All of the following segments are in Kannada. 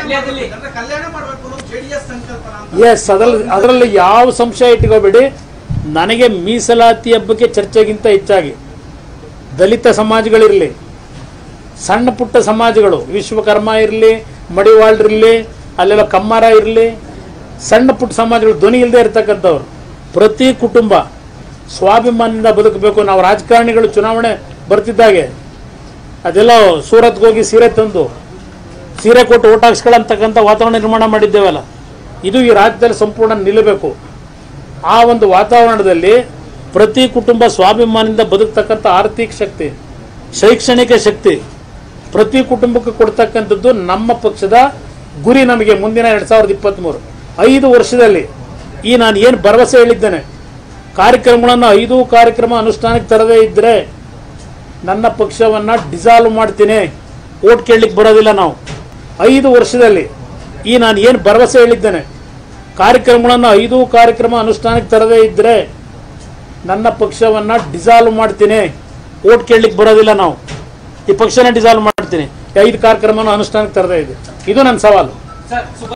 ಮಂಡ್ಯದಲ್ಲಿ ಅಂದ್ರೆ ಕಲ್ಯಾಣ ಮಾಡಬೇಕು ಅನ್ನೋದು ಜೆಡಿಎಸ್ ಸಂಕಲ್ಪನ ಅಂತ ಎಸ್ ಅದರಲ್ಲಿ ಅದರಲ್ಲಿ ಯಾವ ಸಂಶಯ ಇಟ್ಕೋಬೇಡಿ ನನಗೆ ಮೀಸಲಾತಿ ಹಬ್ಬಕ್ಕೆ ಚರ್ಚೆಗಿಂತ ಹೆಚ್ಚಾಗಿ ದಲಿತ ಸಮಾಜಗಳಿರಲಿ ಸಣ್ಣ ಪುಟ್ಟ ಸಮಾಜಗಳು ವಿಶ್ವಕರ್ಮ ಇರಲಿ ಮಡಿವಾಳ್ರಿರಲಿ ಅಲ್ಲೆಲ್ಲ ಕಮ್ಮಾರ ಇರಲಿ ಸಣ್ಣ ಪುಟ್ಟ ಸಮಾಜಗಳು ಧ್ವನಿ ಇಲ್ಲದೆ ಇರ್ತಕ್ಕಂಥವ್ರು ಪ್ರತಿ ಕುಟುಂಬ ಸ್ವಾಭಿಮಾನದಿಂದ ಬದುಕಬೇಕು ನಾವು ರಾಜಕಾರಣಿಗಳು ಚುನಾವಣೆ ಬರ್ತಿದ್ದಾಗೆ ಅದೆಲ್ಲ ಸೂರತ್ಗೆ ಹೋಗಿ ಸೀರೆ ತಂದು ಸೀರೆ ಕೊಟ್ಟು ಓಟ್ ಹಾಕ್ಸ್ಕೊಳ್ಳಂತಕ್ಕಂಥ ವಾತಾವರಣ ನಿರ್ಮಾಣ ಮಾಡಿದ್ದೇವಲ್ಲ ಇದು ಈ ರಾಜ್ಯದಲ್ಲಿ ಸಂಪೂರ್ಣ ನಿಲ್ಲಬೇಕು ಆ ಒಂದು ವಾತಾವರಣದಲ್ಲಿ ಪ್ರತಿ ಕುಟುಂಬ ಸ್ವಾಭಿಮಾನದಿಂದ ಬದುಕ್ತಕ್ಕಂಥ ಆರ್ಥಿಕ ಶಕ್ತಿ ಶೈಕ್ಷಣಿಕ ಶಕ್ತಿ ಪ್ರತಿ ಕುಟುಂಬಕ್ಕೆ ಕೊಡ್ತಕ್ಕಂಥದ್ದು ನಮ್ಮ ಪಕ್ಷದ ಗುರಿ ನಮಗೆ ಮುಂದಿನ ಎರಡು ಸಾವಿರದ ಇಪ್ಪತ್ತ್ಮೂರು ಐದು ವರ್ಷದಲ್ಲಿ ಈ ನಾನು ಏನು ಭರವಸೆ ಹೇಳಿದ್ದೇನೆ ಕಾರ್ಯಕ್ರಮಗಳನ್ನು ಐದು ಕಾರ್ಯಕ್ರಮ ಅನುಷ್ಠಾನಕ್ಕೆ ತರದೇ ಇದ್ದರೆ ನನ್ನ ಪಕ್ಷವನ್ನು ಡಿಸಾಲ್ವ್ ಮಾಡ್ತೀನಿ ಓಟ್ ಕೇಳಲಿಕ್ಕೆ ಬರೋದಿಲ್ಲ ನಾವು ಐದು ವರ್ಷದಲ್ಲಿ ಈ ನಾನು ಏನು ಭರವಸೆ ಹೇಳಿದ್ದೇನೆ ಕಾರ್ಯಕ್ರಮಗಳನ್ನು ಐದು ಕಾರ್ಯಕ್ರಮ ಅನುಷ್ಠಾನಕ್ಕೆ ತರದೇ ಇದ್ದರೆ ನನ್ನ ಪಕ್ಷವನ್ನು ಡಿಸಾಲ್ವ್ ಮಾಡ್ತೀನಿ ಓಟ್ ಕೇಳಲಿಕ್ಕೆ ಬರೋದಿಲ್ಲ ನಾವು ಈ ಪಕ್ಷನ ಡಿಸಾಲ್ವ್ ಮಾಡ್ತೀನಿ ಈ ಐದು ಕಾರ್ಯಕ್ರಮನ ಅನುಷ್ಠಾನಕ್ಕೆ ತರದೇ ಇದೆ ಇದು ನನ್ನ ಸವಾಲು ಸರ್ ಸುಭ-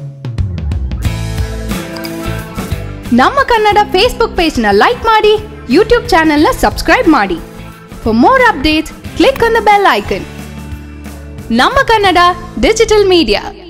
ನಮ್ಮ ಕನ್ನಡ ಫೇಸ್ಬುಕ್ ಪೇಜ್ನ ಲೈಕ್ ಮಾಡಿ ಯೂಟ್ಯೂಬ್ ಚಾನೆಲ್ನ ಸಬ್ಸ್ಕ್ರೈಬ್ ಮಾಡಿ for more updates click on the bell icon ನಮ್ಮ ಕನ್ನಡ ಡಿಜಿಟಲ್ ಮೀಡಿಯಾ